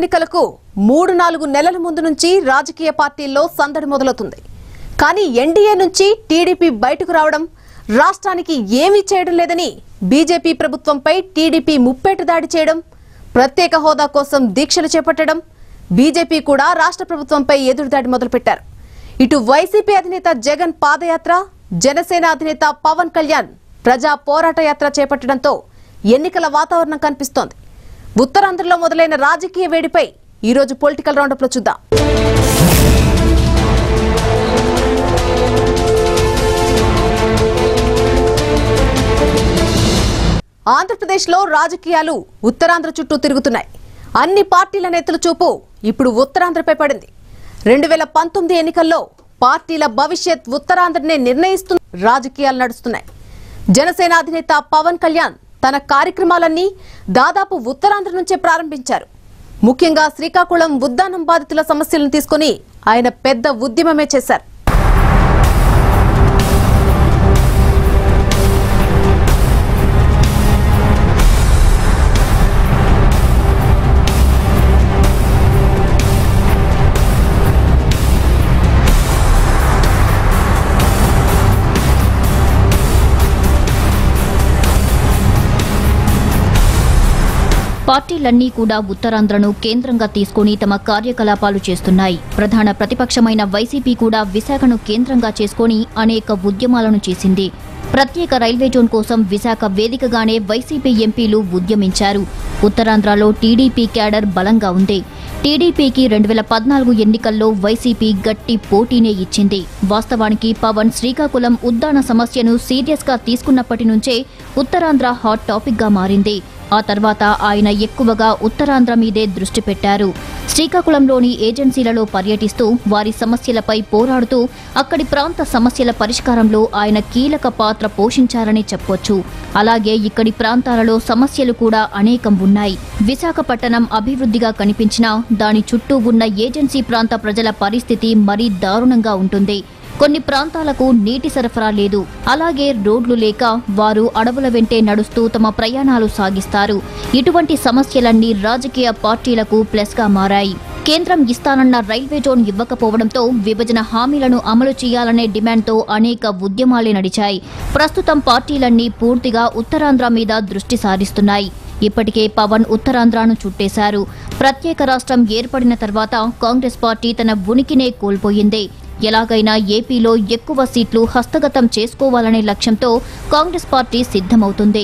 ఎన్నికలకు మూడు నాలుగు నెలల ముందు నుంచి రాజకీయ పార్టీల్లో సందడి మొదలవుతుంది కానీ ఎన్డీఏ నుంచి టీడీపీ బయటకు రావడం రాష్ట్రానికి ఏమీ చేయడం లేదని బీజేపీ ప్రభుత్వంపై టీడీపీ ముప్పేట దాడి చేయడం ప్రత్యేక హోదా కోసం దీక్షలు చేపట్టడం బీజేపీ కూడా రాష్ట్ర ప్రభుత్వంపై ఎదురుదాడి మొదలుపెట్టారు ఇటు వైసీపీ అధినేత జగన్ పాదయాత్ర జనసేన అధినేత పవన్ కళ్యాణ్ ప్రజా పోరాట యాత్ర చేపట్టడంతో ఎన్నికల వాతావరణం కనిపిస్తోంది ఉత్తరాంధ్రలో మొదలైన రాజకీయ వేడిపై ఈ రోజు పొలిటికల్ రౌండప్ లో చూద్దాం ఆంధ్రప్రదేశ్లో రాజకీయాలు ఉత్తరాంధ్ర చుట్టూ తిరుగుతున్నాయి అన్ని పార్టీల నేతల చూపు ఇప్పుడు ఉత్తరాంధ్రపై పడింది రెండు వేల పంతొమ్మిది ఎన్నికల్లో పార్టీల భవిష్యత్ ఉత్తరాంధ్రనే నిర్ణయిస్తున్న రాజకీయాలు నడుస్తున్నాయి జనసేన అధినేత పవన్ కళ్యాణ్ తన కార్యక్రమాలన్నీ దాదాపు ఉత్తరాంధ్ర నుంచే ప్రారంభించారు ముఖ్యంగా శ్రీకాకుళం ఉద్దానం బాధితుల సమస్యలను తీసుకుని ఆయన పెద్ద ఉద్యమమే చేశారు పార్టీలన్నీ కూడా ఉత్తరాంధ్రను కేంద్రంగా తీసుకుని తమ కార్యకలాపాలు చేస్తున్నాయి ప్రధాన ప్రతిపక్షమైన వైసీపీ కూడా విశాఖను కేంద్రంగా చేసుకుని అనేక ఉద్యమాలను చేసింది ప్రత్యేక రైల్వే జోన్ కోసం విశాఖ వేదికగానే వైసీపీ ఎంపీలు ఉద్యమించారు ఉత్తరాంధ్రలో టీడీపీ క్యాడర్ బలంగా ఉంది టీడీపీకి రెండు వేల పద్నాలుగు ఎన్నికల్లో వైసీపీ గట్టి పోటీనే ఇచ్చింది వాస్తవానికి పవన్ శ్రీకాకుళం ఉద్దాన సమస్యను సీరియస్ గా తీసుకున్నప్పటి నుంచే ఉత్తరాంధ్ర హాట్ టాపిక్ గా మారింది ఆ తర్వాత ఆయన ఎక్కువగా ఉత్తరాంధ్ర మీదే దృష్టి పెట్టారు శ్రీకాకుళంలోని ఏజెన్సీలలో పర్యటిస్తూ వారి సమస్యలపై పోరాడుతూ అక్కడి ప్రాంత సమస్యల పరిష్కారంలో ఆయన కీలక పాత్ర పోషించారని చెప్పొచ్చు అలాగే ఇక్కడి ప్రాంతాలలో సమస్యలు కూడా అనేకం ఉన్నాయి విశాఖపట్టణం అభివృద్ధిగా కనిపించినా దాని చుట్టూ ఉన్న ఏజెన్సీ ప్రాంత ప్రజల పరిస్థితి మరీ దారుణంగా ఉంటుంది కొన్ని ప్రాంతాలకు నీటి సరఫరా లేదు అలాగే రోడ్లు లేక వారు అడవుల వెంటే నడుస్తూ తమ ప్రయాణాలు సాగిస్తారు ఇటువంటి సమస్యలన్నీ రాజకీయ పార్టీలకు ప్లస్గా మారాయి కేంద్రం ఇస్తానన్న రైల్వే జోన్ ఇవ్వకపోవడంతో విభజన హామీలను అమలు చేయాలనే డిమాండ్తో అనేక ఉద్యమాలే నడిచాయి ప్రస్తుతం పార్టీలన్నీ పూర్తిగా ఉత్తరాంధ్ర మీద దృష్టి సారిస్తున్నాయి ఇప్పటికే పవన్ ఉత్తరాంధ్రను చుట్టేశారు ప్రత్యేక రాష్ట్రం ఏర్పడిన తర్వాత కాంగ్రెస్ పార్టీ తన ఉనికినే కోల్పోయింది ఎలాగైనా ఏపీలో ఎక్కువ సీట్లు హస్తగతం చేసుకోవాలనే లక్ష్యంతో కాంగ్రెస్ పార్టీ సిద్ధమవుతుంది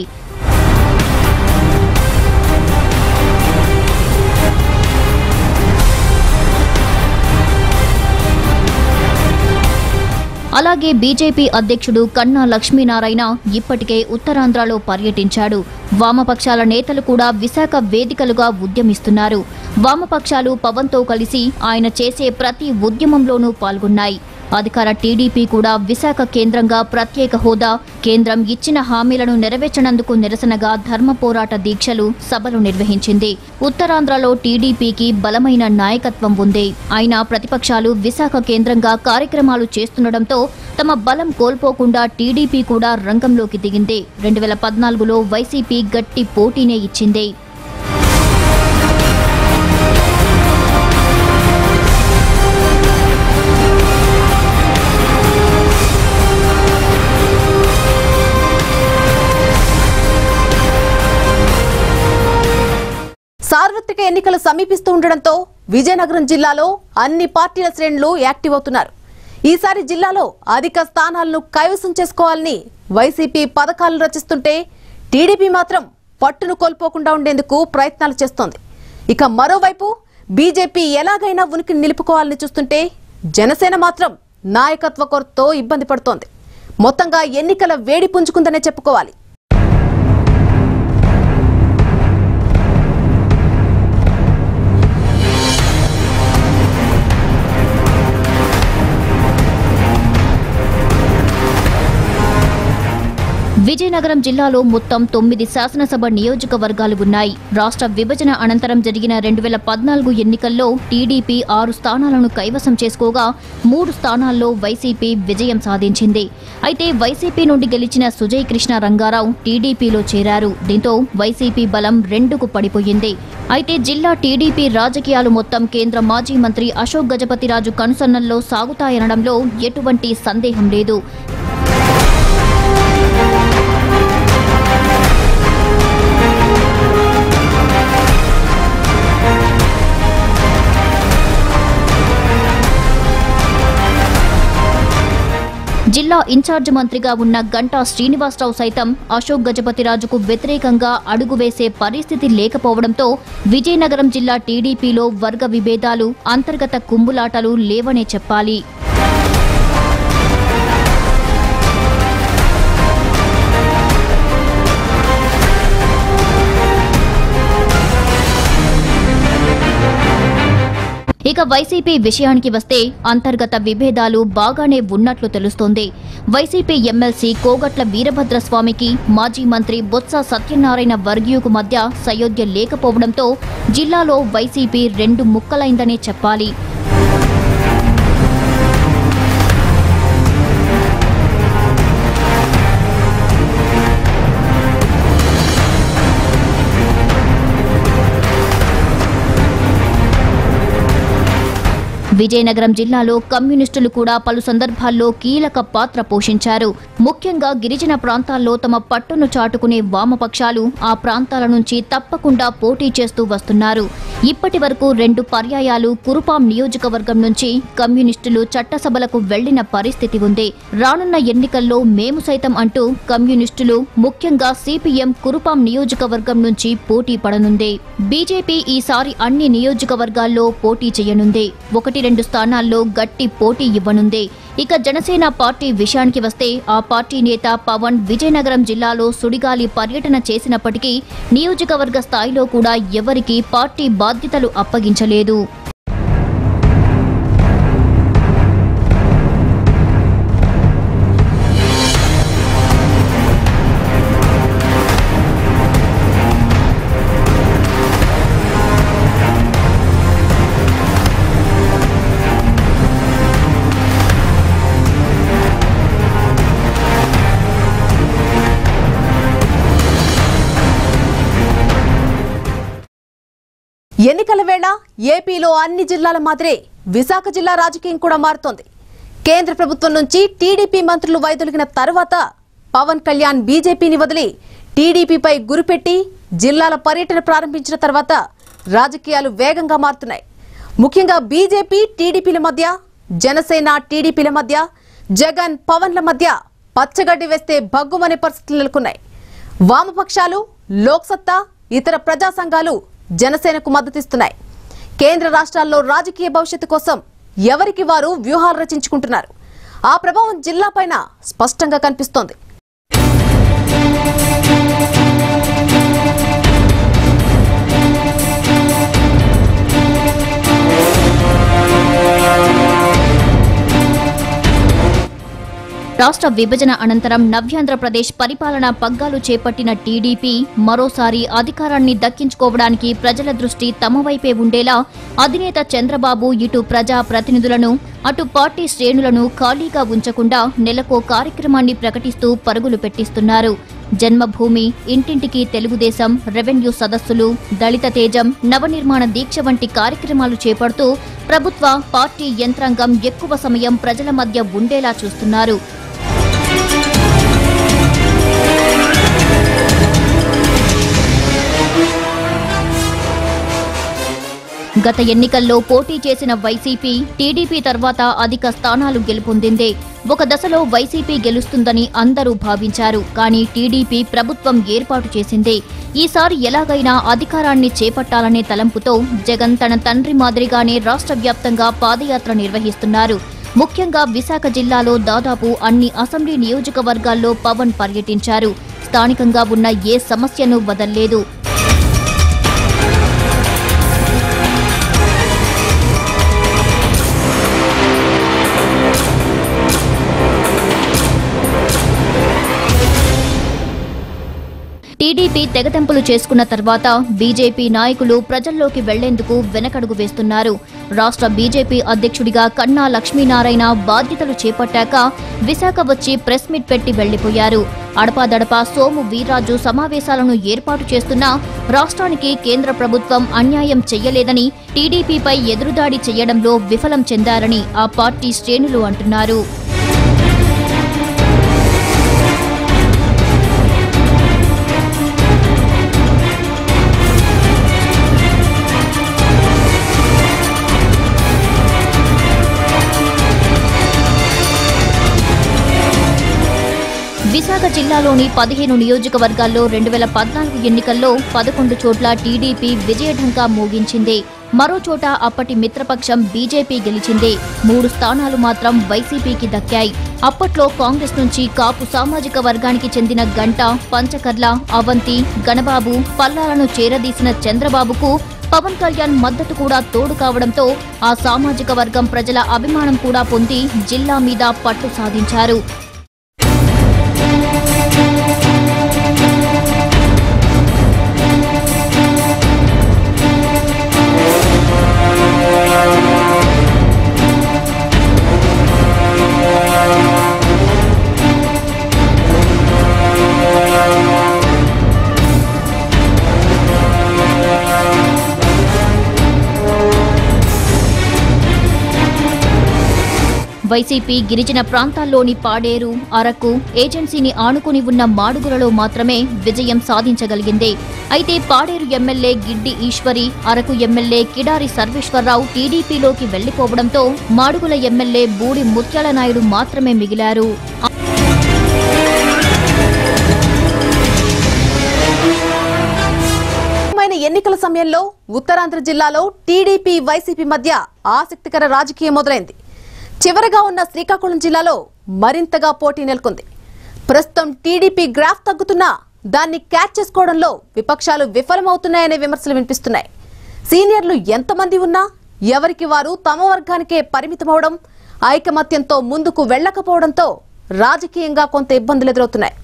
అలాగే బీజేపీ అధ్యక్షుడు కన్నా లక్ష్మీనారాయణ ఇప్పటికే ఉత్తరాంధ్రలో పర్యటించాడు వామపక్షాల నేతలు కూడా విశాఖ వేదికలుగా ఉద్యమిస్తున్నారు వామపక్షాలు పవన్తో కలిసి ఆయన చేసే ప్రతి ఉద్యమంలోనూ పాల్గొన్నాయి అధికార టీడీపీ కూడా విశాఖ కేంద్రంగా ప్రత్యేక హోదా కేంద్రం ఇచ్చిన హామీలను నెరవేర్చనందుకు నిరసనగా ధర్మ పోరాట దీక్షలు సభలు నిర్వహించింది ఉత్తరాంధ్రలో టీడీపీకి బలమైన నాయకత్వం ఉంది అయినా ప్రతిపక్షాలు విశాఖ కేంద్రంగా కార్యక్రమాలు చేస్తుండటంతో తమ బలం కోల్పోకుండా టీడీపీ కూడా రంగంలోకి దిగింది రెండు వేల పద్నాలుగులో వైసీపీ గట్టి పోటీనే ఇచ్చింది సార్వత్రిక ఎన్నికలు సమీపిస్తూ ఉండడంతో విజయనగరం జిల్లాలో అన్ని పార్టీల శ్రేణులు యాక్టివ్ అవుతున్నారు ఈసారి జిల్లాలో అధిక స్థానాలను కైవసం చేసుకోవాలని వైసీపీ పథకాలను రచిస్తుంటే టీడీపీ మాత్రం పట్టును కోల్పోకుండా ఉండేందుకు ప్రయత్నాలు చేస్తోంది ఇక మరోవైపు బీజేపీ ఎలాగైనా ఉనికి నిలుపుకోవాలని చూస్తుంటే జనసేన మాత్రం నాయకత్వ కొరతతో ఇబ్బంది పడుతోంది మొత్తంగా ఎన్నికల వేడి పుంజుకుందనే చెప్పుకోవాలి విజయనగరం విజయనగరం జిల్లాలో మొత్తం తొమ్మిది శాసనసభ నియోజకవర్గాలు ఉన్నాయి రాష్ట్ర విభజన అనంతరం జరిగిన రెండు వేల పద్నాలుగు ఎన్నికల్లో టీడీపీ ఆరు స్థానాలను కైవసం చేసుకోగా మూడు స్థానాల్లో వైసీపీ విజయం సాధించింది అయితే వైసీపీ నుండి గెలిచిన సుజయ్ కృష్ణ రంగారావు టీడీపీలో చేరారు దీంతో వైసీపీ బలం రెండుకు పడిపోయింది అయితే జిల్లా టీడీపీ రాజకీయాలు మొత్తం కేంద్ర మాజీ మంత్రి అశోక్ గజపతిరాజు కనుసన్నల్లో సాగుతాయనడంలో ఎటువంటి సందేహం లేదు జిల్లా ఇన్ఛార్జ్ మంత్రిగా ఉన్న గంటా శ్రీనివాసరావు సైతం అశోక్ గజపతిరాజుకు వ్యతిరేకంగా అడుగు వేసే పరిస్థితి లేకపోవడంతో విజయనగరం జిల్లా టీడీపీలో వర్గ విభేదాలు అంతర్గత కుంబులాటలు లేవనే చెప్పాలి ఇక వైసీపీ విషయానికి వస్తే అంతర్గత విభేదాలు బాగానే ఉన్నట్లు తెలుస్తోంది వైసీపీ ఎమ్మెల్సీ కోగట్ల వీరభద్రస్వామికి మాజీ మంత్రి బొత్స సత్యనారాయణ వర్గీయుకు మధ్య సయోధ్య లేకపోవడంతో జిల్లాలో వైసీపీ రెండు ముక్కలైందనే చెప్పాలి విజయనగరం జిల్లాలో కమ్యూనిస్టులు కూడా పలు సందర్భాల్లో కీలక పాత్ర పోషించారు ముఖ్యంగా గిరిజన ప్రాంతాల్లో తమ పట్టును చాటుకునే వామపక్షాలు ఆ ప్రాంతాల నుంచి తప్పకుండా పోటీ చేస్తూ వస్తున్నారు ఇప్పటి వరకు రెండు పర్యాయాలు కురుపాం నియోజకవర్గం నుంచి కమ్యూనిస్టులు చట్టసభలకు వెళ్లిన పరిస్థితి ఉంది రానున్న ఎన్నికల్లో మేము సైతం అంటూ కమ్యూనిస్టులు ముఖ్యంగా సిపిఎం కురుపాం నియోజకవర్గం నుంచి పోటీ పడనుంది బీజేపీ ఈసారి అన్ని నియోజకవర్గాల్లో పోటీ చేయనుంది ఒకటి రెండు స్థానాల్లో గట్టి పోటీ ఇవ్వనుంది ఇక జనసేన పార్టీ విషయానికి వస్తే ఆ పార్టీ నేత పవన్ విజయనగరం జిల్లాలో సుడిగాలి పర్యటన చేసినప్పటికీ నియోజకవర్గ స్థాయిలో కూడా ఎవరికీ పార్టీ బాధ్యతలు అప్పగించలేదు ఎన్నికల వేళ ఏపీలో అన్ని జిల్లాల మాదిరే విశాఖ జిల్లా రాజకీయం కూడా మారుతోంది కేంద్ర ప్రభుత్వం నుంచి టీడీపీ మంత్రులు వైదొలిగిన తర్వాత పవన్ కళ్యాణ్ బీజేపీని వదిలి టీడీపీపై గురిపెట్టి జిల్లాల పర్యటన ప్రారంభించిన తర్వాత రాజకీయాలు వేగంగా మారుతున్నాయి ముఖ్యంగా బీజేపీ టీడీపీల మధ్య జనసేన టీడీపీల మధ్య జగన్ పవన్ల మధ్య పచ్చగడ్డి వేస్తే భగ్గుమనే పరిస్థితులు నెలకొన్నాయి వామపక్షాలు లోక్సత్తా ఇతర ప్రజా సంఘాలు జనసేనకు మద్దతిస్తున్నాయి కేంద్ర రాష్ట్రాల్లో రాజకీయ భవిష్యత్తు కోసం ఎవరికి వారు వ్యూహాలు రచించుకుంటున్నారు ఆ ప్రభావం జిల్లాపైన స్పష్టంగా కనిపిస్తోంది రాష్ట్ర విభజన అనంతరం నవ్యాంధ్రప్రదేశ్ పరిపాలనా పగ్గాలు చేపట్టిన టీడీపీ మరోసారి అధికారాన్ని దక్కించుకోవడానికి ప్రజల దృష్టి తమ వైపే ఉండేలా అధినేత చంద్రబాబు ఇటు ప్రజా ప్రతినిధులను అటు పార్టీ శ్రేణులను ఖాళీగా ఉంచకుండా నెలకో కార్యక్రమాన్ని ప్రకటిస్తూ పరుగులు పెట్టిస్తున్నారు జన్మభూమి ఇంటింటికి తెలుగుదేశం రెవెన్యూ సదస్సులు దళిత తేజం నవనిర్మాణ దీక్ష వంటి కార్యక్రమాలు చేపడుతూ ప్రభుత్వ పార్టీ యంత్రాంగం ఎక్కువ సమయం ప్రజల మధ్య ఉండేలా చూస్తున్నారు గత ఎన్నికల్లో పోటీ చేసిన వైసీపీ టీడీపీ తర్వాత అధిక స్థానాలు గెలుపొందింది ఒక దశలో వైసీపీ గెలుస్తుందని అందరూ భావించారు కానీ టీడీపీ ప్రభుత్వం ఏర్పాటు చేసింది ఈసారి ఎలాగైనా అధికారాన్ని చేపట్టాలనే తలంపుతో జగన్ తన తండ్రి మాదిరిగానే రాష్ట్ర వ్యాప్తంగా పాదయాత్ర నిర్వహిస్తున్నారు ముఖ్యంగా విశాఖ జిల్లాలో దాదాపు అన్ని అసెంబ్లీ నియోజకవర్గాల్లో పవన్ పర్యటించారు స్థానికంగా ఉన్న ఏ సమస్యను వదల్లేదు తెగతెంపులు చేసుకున్న తర్వాత బీజేపీ నాయకులు ప్రజల్లోకి వెళ్లేందుకు వెనకడుగు వేస్తున్నారు రాష్ట్ర బీజేపీ అధ్యక్షుడిగా కన్నా లక్ష్మీనారాయణ బాధ్యతలు చేపట్టాక విశాఖ వచ్చి ప్రెస్ మీట్ పెట్టి వెళ్లిపోయారు అడపాదడపా సోము వీర్రాజు సమావేశాలను ఏర్పాటు చేస్తున్నా రాష్ట్రానికి కేంద్ర ప్రభుత్వం అన్యాయం చెయ్యలేదని టీడీపీపై ఎదురుదాడి చేయడంలో విఫలం చెందారని ఆ పార్టీ శ్రేణులు అంటున్నారు విశాఖ జిల్లాలోని పదిహేను నియోజకవర్గాల్లో రెండు వేల పద్నాలుగు ఎన్నికల్లో పదకొండు చోట్ల టీడీపీ విజయఢంకా మోగించింది మరో చోట అప్పటి మిత్రపక్షం బీజేపీ గెలిచింది మూడు స్థానాలు మాత్రం వైసీపీకి దక్కాయి అప్పట్లో కాంగ్రెస్ నుంచి కాపు సామాజిక వర్గానికి చెందిన గంట పంచకర్ల అవంతి గణబాబు పల్లాలను చేరదీసిన చంద్రబాబుకు పవన్ కళ్యాణ్ మద్దతు కూడా తోడు కావడంతో ఆ సామాజిక వర్గం ప్రజల అభిమానం కూడా పొంది జిల్లా మీద పట్టు సాధించారు వైసీపీ గిరిజన ప్రాంతాల్లోని పాడేరు అరకు ఏజెన్సీని ఆనుకుని ఉన్న మాడుగులలో మాత్రమే విజయం సాధించగలిగింది అయితే పాడేరు ఎమ్మెల్యే గిడ్డి ఈశ్వరి అరకు ఎమ్మెల్యే కిడారి సర్వేశ్వరరావు టీడీపీలోకి వెళ్లిపోవడంతో మాడుగుల ఎమ్మెల్యే బూడి ముత్యాల నాయుడు మాత్రమే మిగిలారు మైన ఎన్నికల సమయంలో ఉత్తరాంధ్ర జిల్లాలో టీడీపీ వైసీపీ మధ్య ఆసక్తికర రాజకీయం మొదలైంది చివరగా ఉన్న శ్రీకాకుళం జిల్లాలో మరింతగా పోటీ నెలకొంది ప్రస్తుతం టీడీపీ గ్రాఫ్ తగ్గుతున్నా దాన్ని క్యాచ్ చేసుకోవడంలో విపక్షాలు విఫలమవుతున్నాయనే విమర్శలు వినిపిస్తున్నాయి సీనియర్లు ఎంతమంది ఉన్నా ఎవరికి వారు తమ వర్గానికే పరిమితమవడం ఐకమత్యంతో ముందుకు వెళ్లకపోవడంతో రాజకీయంగా కొంత ఇబ్బందులు ఎదురవుతున్నాయి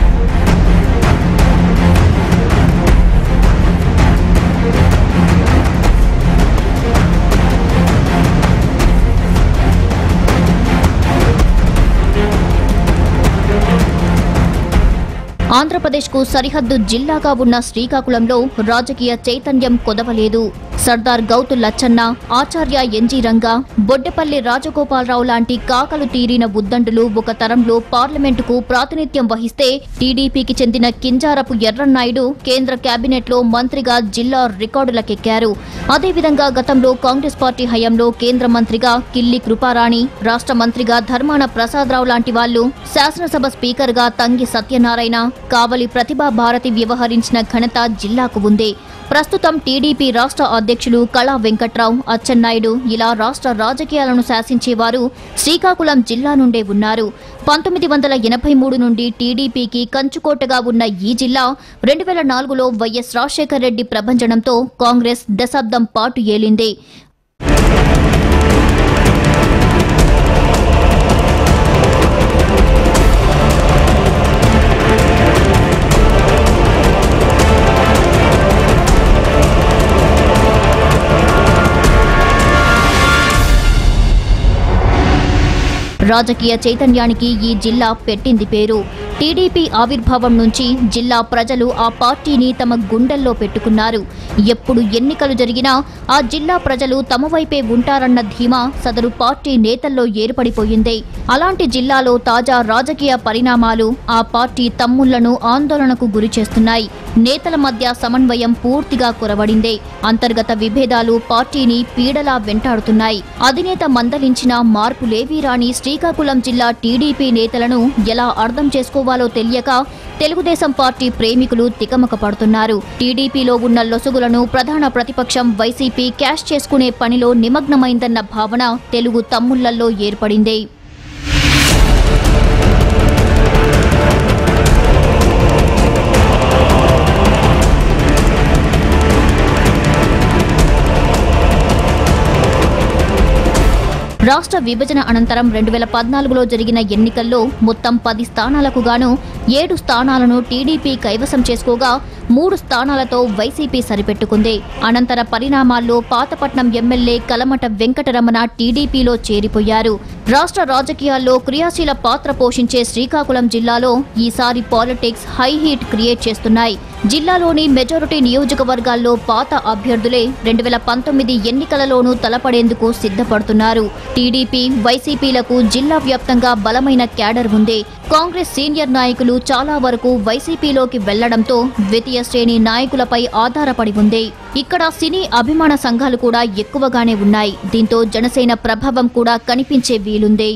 ఆంధ్రప్రదేశ్కు సరిహద్దు జిల్లాగా ఉన్న శ్రీకాకుళంలో రాజకీయ చైతన్యం కొదవలేదు సర్దార్ గౌతు లచ్చన్న ఆచార్య ఎన్జీ రంగా బొడ్డెపల్లి రాజగోపాలరావు లాంటి కాకలు తీరిన ఉద్దండులు ఒక తరంలో పార్లమెంటుకు ప్రాతినిధ్యం వహిస్తే టీడీపీకి చెందిన కింజారపు ఎర్రన్నాయుడు కేంద్ర కేబినెట్లో మంత్రిగా జిల్లా రికార్డులకెక్కారు అదేవిధంగా గతంలో కాంగ్రెస్ పార్టీ హయాంలో కేంద్ర మంత్రిగా కిల్లి కృపారాణి రాష్ట్ర మంత్రిగా ధర్మాన ప్రసాదరావు లాంటి వాళ్లు శాసనసభ స్పీకర్గా తంగి సత్యనారాయణ కావలి ప్రతిభా భారతి వ్యవహరించిన ఘనత జిల్లాకు ఉంది ప్రస్తుతం టీడీపీ రాష్ట్ర అధ్యక్షులు కళా వెంకట్రావు అచ్చెన్నాయుడు ఇలా రాష్ట్ర రాజకీయాలను శాసించేవారు శ్రీకాకుళం జిల్లా నుండే ఉన్నారు పంతొమ్మిది వందల ఎనభై మూడు నుండి టీడీపీకి కంచుకోటగా ఉన్న ఈ జిల్లా రెండు వేల నాలుగులో వైఎస్ రాజశేఖర రెడ్డి ప్రభంజనంతో కాంగ్రెస్ దశాబ్దం పాటు ఏలింది రాజకీయ చైతన్యానికి ఈ జిల్లా పెట్టింది పేరు టీడీపీ ఆవిర్భావం నుంచి జిల్లా ప్రజలు ఆ పార్టీని తమ గుండెల్లో పెట్టుకున్నారు ఎప్పుడు ఎన్నికలు జరిగినా ఆ జిల్లా ప్రజలు తమ వైపే ఉంటారన్న ధీమా సదరు పార్టీ నేతల్లో ఏర్పడిపోయింది అలాంటి జిల్లాలో తాజా రాజకీయ పరిణామాలు ఆ పార్టీ తమ్ముళ్లను ఆందోళనకు గురి చేస్తున్నాయి నేతల మధ్య సమన్వయం పూర్తిగా కొరవడింది అంతర్గత విభేదాలు పార్టీని పీడలా వెంటాడుతున్నాయి అధినేత మందలించిన మార్పులేవీ రాని శ్రీకాకుళం జిల్లా టీడీపీ నేతలను ఎలా అర్థం చేసుకోవాలో తెలియక తెలుగుదేశం పార్టీ ప్రేమికులు తికమక పడుతున్నారు టీడీపీలో ఉన్న లొసుగులను ప్రధాన ప్రతిపక్షం వైసీపీ క్యాష్ చేసుకునే పనిలో నిమగ్నమైందన్న భావన తెలుగు తమ్ముళ్లలో ఏర్పడింది రాష్ట్ర విభజన అనంతరం రెండు వేల పద్నాలుగులో జరిగిన ఎన్నికల్లో మొత్తం పది స్థానాలకు గాను ఏడు స్థానాలను టీడీపీ కైవసం చేసుకోగా మూడు స్థానాలతో వైసీపీ సరిపెట్టుకుంది అనంతర పరిణామాల్లో పాతపట్నం ఎమ్మెల్యే కలమట వెంకటరమణ టీడీపీలో చేరిపోయారు రాష్ట్ర రాజకీయాల్లో క్రియాశీల పాత్ర పోషించే శ్రీకాకుళం జిల్లాలో ఈసారి పాలిటిక్స్ హై హీట్ క్రియేట్ చేస్తున్నాయి జిల్లాలోని మెజారిటీ నియోజకవర్గాల్లో పాత అభ్యర్థులే రెండు వేల పంతొమ్మిది ఎన్నికలలోనూ తలపడేందుకు సిద్ధపడుతున్నారు టీడీపీ వైసీపీలకు జిల్లా వ్యాప్తంగా బలమైన క్యాడర్ ఉంది కాంగ్రెస్ సీనియర్ నాయకులు చాలా వరకు వైసీపీలోకి వెళ్లడంతో ద్వితీయ శ్రేణి నాయకులపై ఆధారపడి ఉంది ఇక్కడ సినీ అభిమాన సంఘాలు కూడా ఎక్కువగానే ఉన్నాయి దీంతో జనసేన ప్రభావం కూడా కనిపించే వీలుంది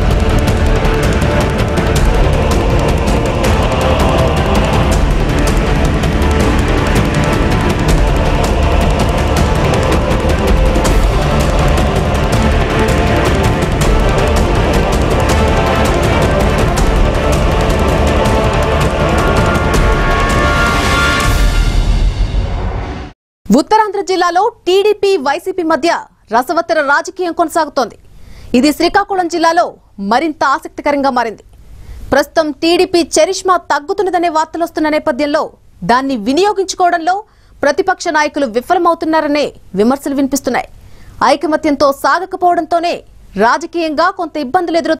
ఉత్తరాంధ్ర జిల్లాలో టీడీపీ వైసీపీ మధ్య రసవత్తర రాజకీయం కొనసాగుతోంది ఇది శ్రీకాకుళం జిల్లాలో మరింత ఆసక్తికరంగా మారింది ప్రస్తుతం టీడీపీ చరిష్మా తగ్గుతున్నదనే వార్తలు వస్తున్న నేపథ్యంలో దాన్ని వినియోగించుకోవడంలో ప్రతిపక్ష నాయకులు విఫలమవుతున్నారనే విమర్శలు వినిపిస్తున్నాయి ఐకమత్యంతో సాగకపోవడంతోనే రాజకీయంగా కొంత ఇబ్బందులు ఎదురు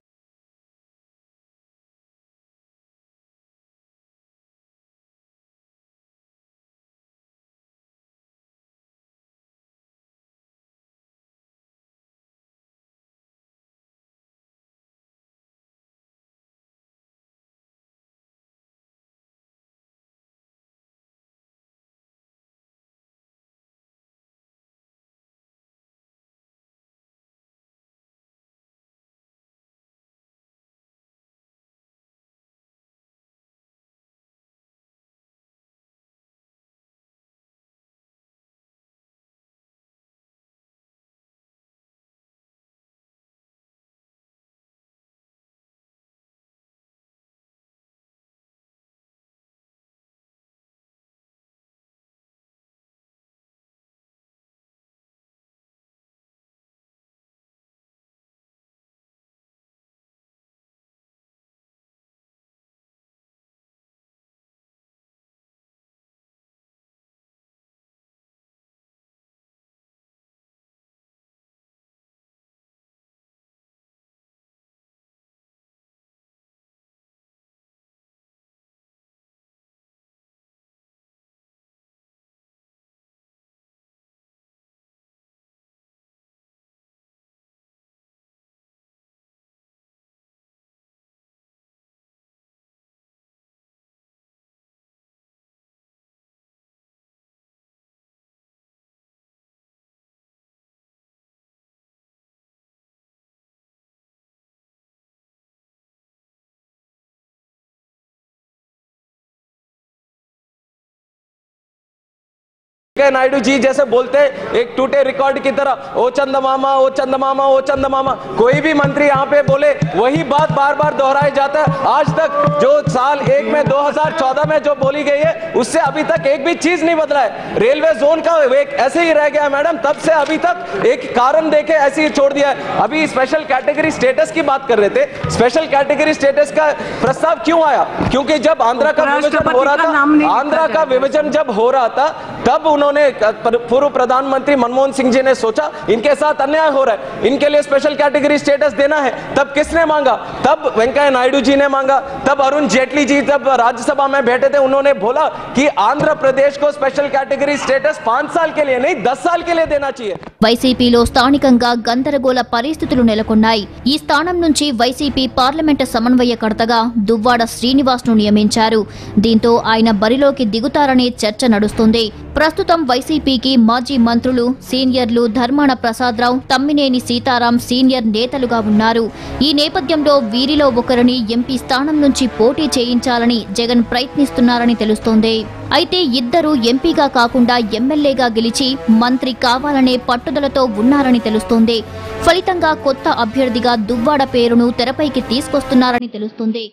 वेंकैया नायडू जी जैसे बोलते हैं एक टूटे रिकॉर्ड की तरह ओ चंदमामा ओ चंदमामा ओ चंदमामा कोई भी मंत्री यहाँ पे बोले वही बात बार बार दोहराया जाता है आज तक जो साल एक में 2014 में जो बोली गई है उससे अभी तक एक भी चीज नहीं बदला है रेलवे जोन का एक ऐसे ही रह गया है मैडम तब से अभी तक एक कारण देके ऐसे ही छोड़ दिया है अभी स्पेशल कैटेगरी स्टेटस की बात कर रहे थे स्पेशल कैटेगरी स्टेटस का प्रस्ताव क्यों आया क्योंकि जब आंध्रा का विभाजन हो रहा राष्ट्रपति का नाम नहीं था लिखा आंध्रा का गया। विभाजन जब हो रहा था तब उन्होंने पूर्व प्रधानमंत्री मनमोहन सिंह जी ने सोचा इनके साथ अन्याय हो रहा है इनके लिए स्पेशल कैटेगरी स्टेटस देना है तब किसने मांगा तब वेंकैया नायडू जी ने मांगा तब अरुण जेटली जी जब राज्यसभा में बैठे थे उन्होंने बोला कि आंध्र प्रदेश को स्पेशल कैटेगरी स्टेटस पांच साल के लिए नहीं दस साल के लिए देना चाहिए వైసీపీలో స్థానికంగా గందరగోళ పరిస్థితులు నెలకొన్నాయి ఈ స్థానం నుంచి వైసీపీ పార్లమెంటు సమన్వయకర్తగా దువ్వాడ శ్రీనివాస్ ను నియమించారు దీంతో ఆయన బరిలోకి దిగుతారనే చర్చ నడుస్తుంది ప్రస్తుతం వైసీపీకి మాజీ మంత్రులు సీనియర్లు ధర్మాన ప్రసాదరావు తమ్మినేని సీతారాం సీనియర్ నేతలుగా ఉన్నారు ఈ నేపథ్యంలో వీరిలో ఒకరిని ఎంపీ స్థానం నుంచి పోటీ చేయించాలని జగన్ ప్రయత్నిస్తున్నారని తెలుస్తోంది అయితే ఇద్దరు ఎంపీగా కాకుండా ఎమ్మెల్యేగా గెలిచి మంత్రి కావాలనే పట్టుదలతో ఉన్నారని తెలుస్తోంది ఫలితంగా కొత్త అభ్యర్థిగా దువ్వాడ పేరును తెరపైకి తీసుకొస్తున్నారని తెలుస్తుంది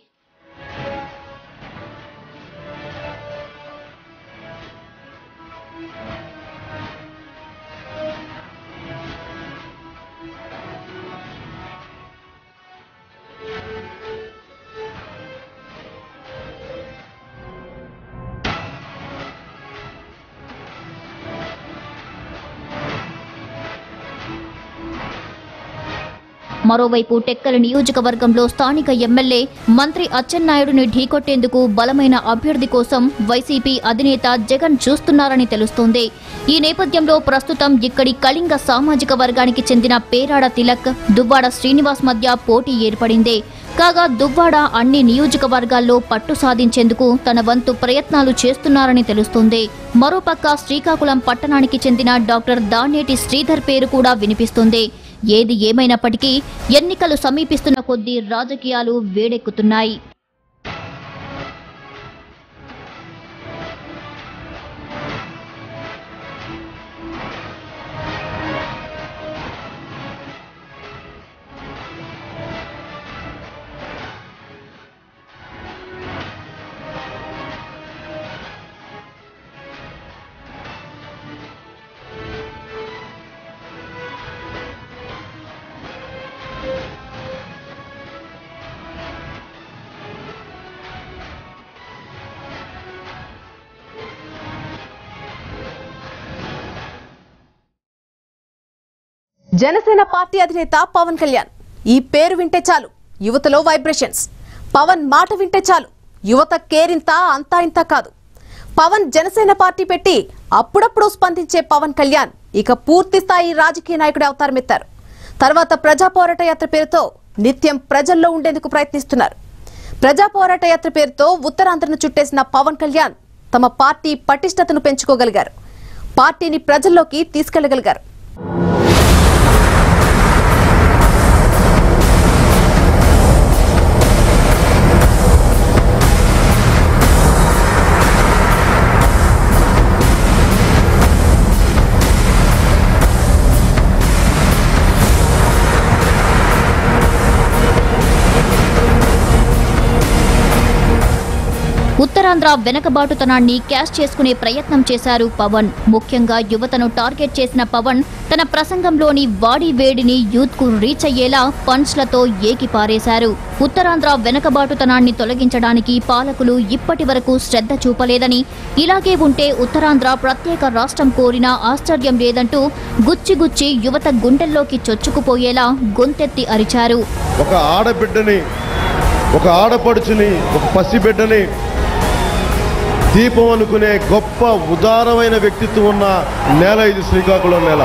మరోవైపు టెక్కలి నియోజకవర్గంలో స్థానిక ఎమ్మెల్యే మంత్రి అచ్చెన్నాయుడుని ఢీకొట్టేందుకు బలమైన అభ్యర్థి కోసం వైసీపీ అధినేత జగన్ చూస్తున్నారని తెలుస్తోంది ఈ నేపథ్యంలో ప్రస్తుతం ఇక్కడి కళింగ సామాజిక వర్గానికి చెందిన పేరాడ తిలక్ దువ్వాడ శ్రీనివాస్ మధ్య పోటీ ఏర్పడింది కాగా దువ్వాడ అన్ని నియోజకవర్గాల్లో పట్టు సాధించేందుకు తన వంతు ప్రయత్నాలు చేస్తున్నారని తెలుస్తోంది మరోపక్క శ్రీకాకుళం పట్టణానికి చెందిన డాక్టర్ దానేటి శ్రీధర్ పేరు కూడా వినిపిస్తుంది ఏది ఏమైనప్పటికీ ఎన్నికలు సమీపిస్తున్న కొద్దీ రాజకీయాలు వేడెక్కుతున్నాయి జనసేన పార్టీ అధినేత పవన్ కళ్యాణ్ ఈ పేరు వింటే చాలు యువతలో వైబ్రేషన్స్ పవన్ మాట వింటే చాలు యువత కేరింత అంతా ఇంత కాదు పవన్ జనసేన పార్టీ పెట్టి అప్పుడప్పుడు స్పందించే పవన్ కళ్యాణ్ ఇక పూర్తి స్థాయి రాజకీయ నాయకుడి అవతారమెత్తారు తర్వాత ప్రజా పోరాట యాత్ర పేరుతో నిత్యం ప్రజల్లో ఉండేందుకు ప్రయత్నిస్తున్నారు ప్రజా పోరాట యాత్ర పేరుతో ఉత్తరాంధ్రను చుట్టేసిన పవన్ కళ్యాణ్ తమ పార్టీ పటిష్టతను పెంచుకోగలిగారు పార్టీని ప్రజల్లోకి తీసుకెళ్లగలిగారు ఉత్తరాంధ్ర వెనకబాటుతనాన్ని క్యాష్ చేసుకునే ప్రయత్నం చేశారు పవన్ ముఖ్యంగా యువతను టార్గెట్ చేసిన పవన్ తన ప్రసంగంలోని వాడి వేడిని యూత్ కు రీచ్ అయ్యేలా పంచ్లతో ఏకిపారేశారు ఉత్తరాంధ్ర వెనకబాటుతనాన్ని తొలగించడానికి పాలకులు ఇప్పటి వరకు శ్రద్ధ చూపలేదని ఇలాగే ఉంటే ఉత్తరాంధ్ర ప్రత్యేక రాష్ట్రం కోరినా ఆశ్చర్యం లేదంటూ గుచ్చిగుచ్చి యువత గుండెల్లోకి చొచ్చుకుపోయేలా గొంతెత్తి అరిచారు ఒక ఆడబిడ్డని ఒక ఆడపడుచుని ఒక పసిబిడ్డని దీపం అనుకునే గొప్ప ఉదారమైన వ్యక్తిత్వం ఉన్న నేల ఇది శ్రీకాకుళం నేల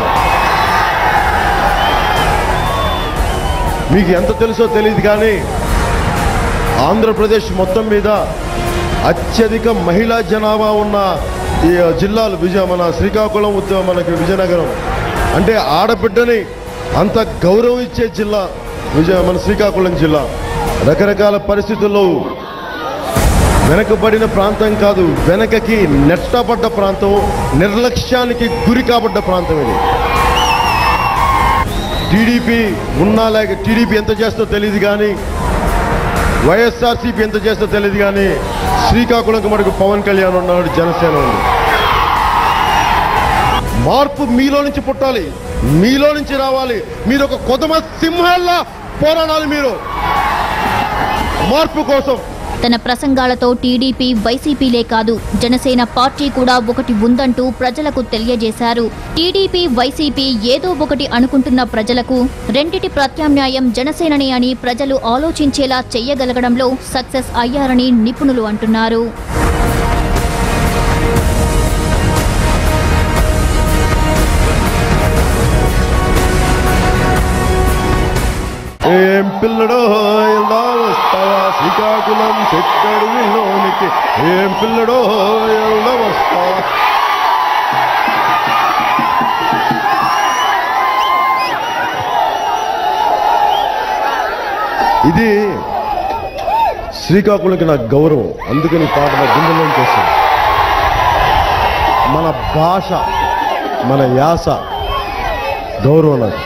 మీకు ఎంత తెలుసో తెలియదు కానీ ఆంధ్రప్రదేశ్ మొత్తం మీద అత్యధిక మహిళా జనాభా ఉన్న ఈ జిల్లాలు విజయ మన శ్రీకాకుళం ఉద్య- మనకి విజయనగరం అంటే ఆడబిడ్డని అంత గౌరవం ఇచ్చే జిల్లా విజయ మన శ్రీకాకుళం జిల్లా రకరకాల పరిస్థితుల్లో వెనకబడిన ప్రాంతం కాదు వెనకకి నెట్టబడ్డ ప్రాంతం నిర్లక్ష్యానికి గురి కాబడ్డ ప్రాంతం ఇది టీడీపీ ఉన్నా లేక టీడీపీ ఎంత చేస్తో తెలియదు కానీ వైఎస్ఆర్సీపీ ఎంత చేస్తో తెలియదు కానీ శ్రీకాకుళంకి మనకు పవన్ కళ్యాణ్ ఉన్నాడు జనసేన ఉంది మార్పు మీలో నుంచి పుట్టాలి మీలో నుంచి రావాలి మీరు ఒక కొదమ సింహాల్లా పోరాడాలి మీరు మార్పు కోసం తన ప్రసంగాలతో టీడీపీ వైసీపీలే కాదు జనసేన పార్టీ కూడా ఒకటి ఉందంటూ ప్రజలకు తెలియజేశారు టీడీపీ వైసీపీ ఏదో ఒకటి అనుకుంటున్న ప్రజలకు రెండిటి ప్రత్యామ్నాయం జనసేననే అని ప్రజలు ఆలోచించేలా చెయ్యగలగడంలో సక్సెస్ అయ్యారని నిపుణులు అంటున్నారు ఏం పిల్లడో ఎలా వస్తావా శ్రీకాకుళం చెట్టడుగులోనికి ఏం పిల్లడో ఎలా వస్తావా ఇది శ్రీకాకుళంకి నాకు గౌరవం అందుకని ఈ పాట నా గుండెలో చేస్తాను మన భాష మన యాస గౌరవం నాకు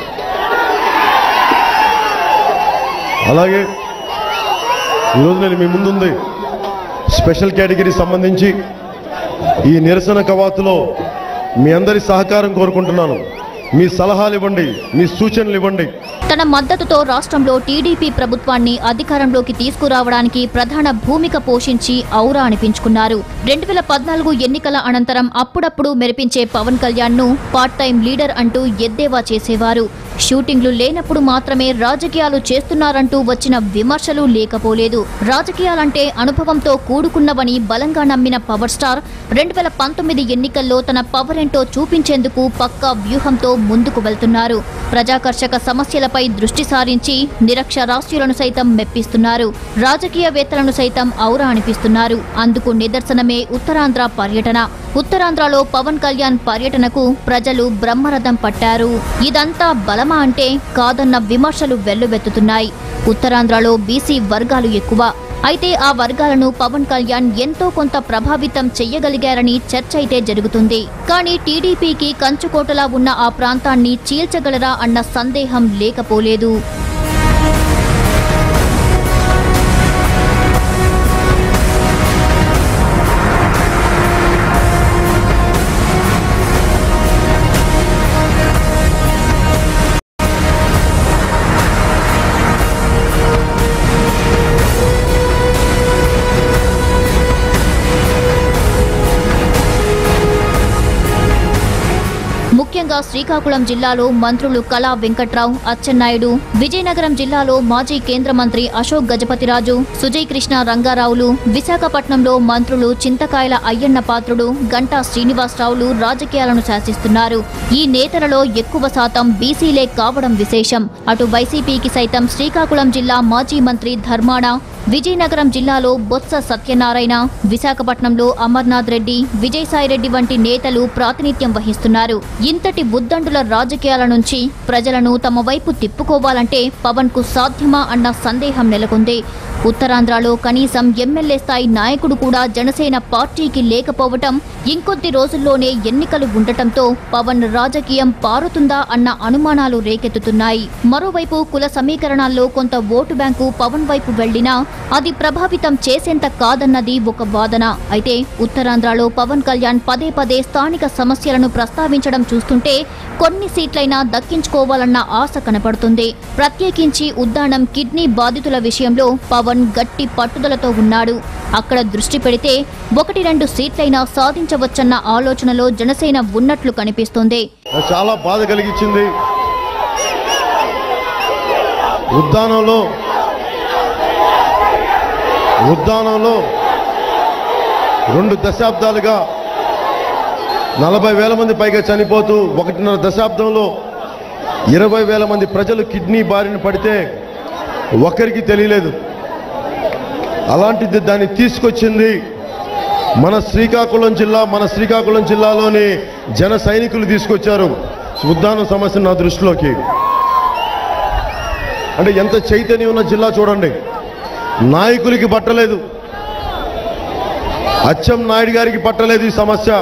అలాగే ఈరోజు నేను మీ ముందుంది స్పెషల్ కేటగిరీ సంబంధించి ఈ నిరసన కవాతులో మీ అందరి సహకారం కోరుకుంటున్నాను మీ సలహాలు ఇవ్వండి మీ సూచనలు ఇవ్వండి తన మద్దతుతో రాష్ట్రంలో టీడీపీ ప్రభుత్వాన్ని అధికారంలోకి తీసుకురావడానికి ప్రధాన భూమిక పోషించి ఔరా అనిపించుకున్నారు రెండు వేల పద్నాలుగు ఎన్నికల అనంతరం అప్పుడప్పుడు మెరిపించే పవన్ కళ్యాణ్ ను పార్ట్ టైం లీడర్ అంటూ ఎద్దేవా చేసేవారు షూటింగ్లు లేనప్పుడు మాత్రమే రాజకీయాలు చేస్తున్నారంటూ వచ్చిన విమర్శలు లేకపోలేదు రాజకీయాలంటే అనుభవంతో కూడుకున్నవని బలంగా నమ్మిన పవర్ స్టార్ రెండు వేల పంతొమ్మిది ఎన్నికల్లో తన పవర్ ఏంటో చూపించేందుకు పక్కా వ్యూహంతో ముందుకు వెళ్తున్నారు ప్రజాకర్షక సమస్యలపై దృష్టి సారించి నిరక్షరాస్యులను సైతం మెప్పిస్తున్నారు రాజకీయవేత్తలను సైతం ఔరా అనిపిస్తున్నారు అందుకు నిదర్శనమే ఉత్తరాంధ్ర పర్యటన ఉత్తరాంధ్రలో పవన్ కళ్యాణ్ పర్యటనకు ప్రజలు బ్రహ్మరథం పట్టారు ఇదంతా బలమా అంటే కాదన్న విమర్శలు వెల్లువెత్తుతున్నాయి ఉత్తరాంధ్రలో బీసీ వర్గాలు ఎక్కువ అయితే ఆ వర్గాలను పవన్ కళ్యాణ్ ఎంతో కొంత ప్రభావితం చెయ్యగలిగారని చర్చ అయితే జరుగుతుంది కానీ టీడీపీకి కంచుకోటలా ఉన్న ఆ ప్రాంతాన్ని చీల్చగలరా అన్న సందేహం లేకపోలేదు ముఖ్యంగా శ్రీకాకుళం జిల్లాలో మంత్రులు కళా వెంకట్రావు అచ్చెన్నాయుడు విజయనగరం జిల్లాలో మాజీ కేంద్ర మంత్రి అశోక్ గజపతిరాజు సుజయ్ కృష్ణ రంగారావులు విశాఖపట్నంలో మంత్రులు చింతకాయల అయ్యన్న పాత్రుడు గంటా శ్రీనివాసరావులు రాజకీయాలను శాసిస్తున్నారు ఈ నేతలలో ఎక్కువ శాతం బీసీలే కావడం విశేషం అటు వైసీపీకి సైతం శ్రీకాకుళం జిల్లా మాజీ మంత్రి ధర్మాణ విజయనగరం జిల్లాలో బొత్స సత్యనారాయణ విశాఖపట్నంలో అమర్నాథ్ రెడ్డి విజయసాయిరెడ్డి వంటి నేతలు ప్రాతినిధ్యం వహిస్తున్నారు ఇంతటి ఉద్దండుల రాజకీయాల నుంచి ప్రజలను తమ వైపు తిప్పుకోవాలంటే పవన్ కు సాధ్యమా అన్న సందేహం నెలకొంది ఉత్తరాంధ్రలో కనీసం ఎమ్మెల్యే స్థాయి నాయకుడు కూడా జనసేన పార్టీకి లేకపోవటం ఇంకొద్ది రోజుల్లోనే ఎన్నికలు ఉండటంతో పవన్ రాజకీయం పారుతుందా అన్న అనుమానాలు రేకెత్తుతున్నాయి మరోవైపు కుల సమీకరణాల్లో కొంత ఓటు బ్యాంకు పవన్ వైపు వెళ్లినా అది ప్రభావితం చేసేంత కాదన్నది ఒక వాదన అయితే ఉత్తరాంధ్రలో పవన్ కళ్యాణ్ పదే పదే స్థానిక సమస్యలను ప్రస్తావించడం చూస్తుంటే కొన్ని సీట్లైనా దక్కించుకోవాలన్న ఆశ కనపడుతుంది ప్రత్యేకించి ఉద్దానం కిడ్నీ బాధితుల విషయంలో పవన్ గట్టి పట్టుదలతో ఉన్నాడు అక్కడ దృష్టి పెడితే ఒకటి రెండు సీట్లైనా సాధించవచ్చన్న ఆలోచనలో జనసేన ఉన్నట్లు కనిపిస్తోంది నాకు చాలా బాధ కలిగించింది ఉద్దానంలో ఉద్దానంలో రెండు దశాబ్దాలుగా నలభై వేల మంది పైగా చనిపోతూ ఒకటిన్నర దశాబ్దంలో ఇరవై వేల మంది ప్రజలు కిడ్నీ బారిన పడితే ఒక్కరికి తెలియలేదు అలాంటిది దాన్ని తీసుకొచ్చింది మన శ్రీకాకుళం జిల్లా మన శ్రీకాకుళం జిల్లాలోని జన సైనికులు తీసుకొచ్చారు ఉద్దానం సమస్య నా దృష్టిలోకి అంటే ఎంత చైతన్యం ఉన్న జిల్లా చూడండి నాయకులకి పట్టలేదు అచ్చం నాయుడు గారికి పట్టలేదు ఈ సమస్య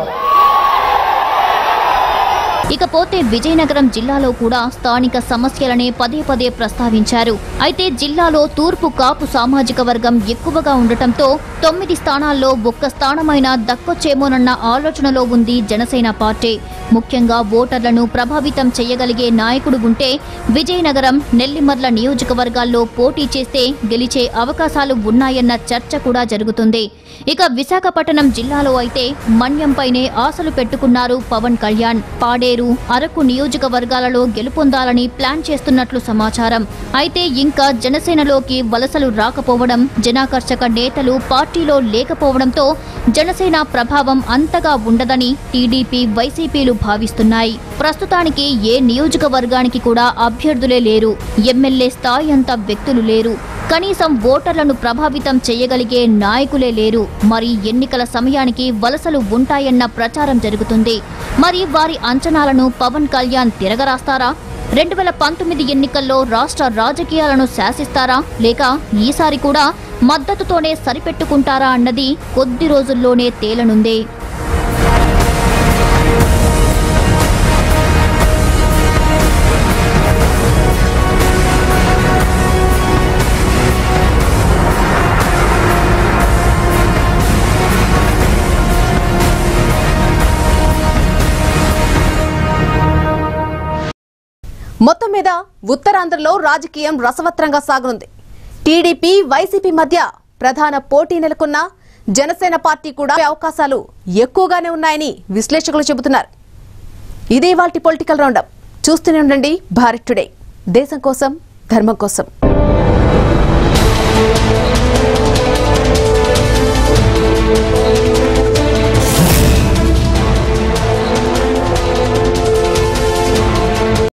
ఇకపోతే విజయనగరం జిల్లాలో కూడా స్థానిక సమస్యలనే పదే పదే ప్రస్తావించారు అయితే జిల్లాలో తూర్పు కాపు సామాజిక వర్గం ఎక్కువగా ఉండటంతో తొమ్మిది స్థానాల్లో ఒక్క స్థానమైనా దక్కొచ్చేమోనన్న ఆలోచనలో ఉంది జనసేన పార్టీ ముఖ్యంగా ఓటర్లను ప్రభావితం చేయగలిగే నాయకుడు ఉంటే విజయనగరం నెల్లిమర్ల నియోజకవర్గాల్లో పోటీ చేస్తే గెలిచే అవకాశాలు ఉన్నాయన్న చర్చ కూడా జరుగుతుంది ఇక విశాఖపట్నం జిల్లాలో అయితే మన్యంపైనే ఆశలు పెట్టుకున్నారు పవన్ కళ్యాణ్ పాడేరు అరకు నియోజకవర్గాలలో గెలుపొందాలని ప్లాన్ చేస్తున్నట్లు సమాచారం అయితే ఇంకా జనసేనలోకి వలసలు రాకపోవడం జనాకర్షక నేతలు పార్టీలో లేకపోవడంతో జనసేన ప్రభావం అంతగా ఉండదని టీడీపీ వైసీపీలు భావిస్తున్నాయి ప్రస్తుతానికి ఏ నియోజకవర్గానికి కూడా అభ్యర్థులే లేరు ఎమ్మెల్యే స్థాయి అంత వ్యక్తులు లేరు కనీసం ఓటర్లను ప్రభావితం చేయగలిగే నాయకులే లేరు మరి ఎన్నికల సమయానికి వలసలు ఉంటాయన్న ప్రచారం జరుగుతుంది మరి వారి అంచనాలను పవన్ కళ్యాణ్ తిరగరాస్తారా రెండు వేల పంతొమ్మిది ఎన్నికల్లో రాష్ట్ర రాజకీయాలను శాసిస్తారా లేక ఈసారి కూడా మద్దతుతోనే సరిపెట్టుకుంటారా అన్నది కొద్ది రోజుల్లోనే తేలనుంది మొత్తం మీద ఉత్తరాంధ్రలో రాజకీయం రసవత్రంగా సాగనుంది టీడీపీ వైసీపీ మధ్య ప్రధాన పోటీ నెలకొన్న జనసేన పార్టీ కూడా అవకాశాలు ఎక్కువగానే ఉన్నాయని విశ్లేషకులు చెబుతున్నారు ఇదే వాటి పొలిటికల్ రౌండప్ చూస్తూనే ఉండండి భారత్ టుడే దేశం కోసం ధర్మం కోసం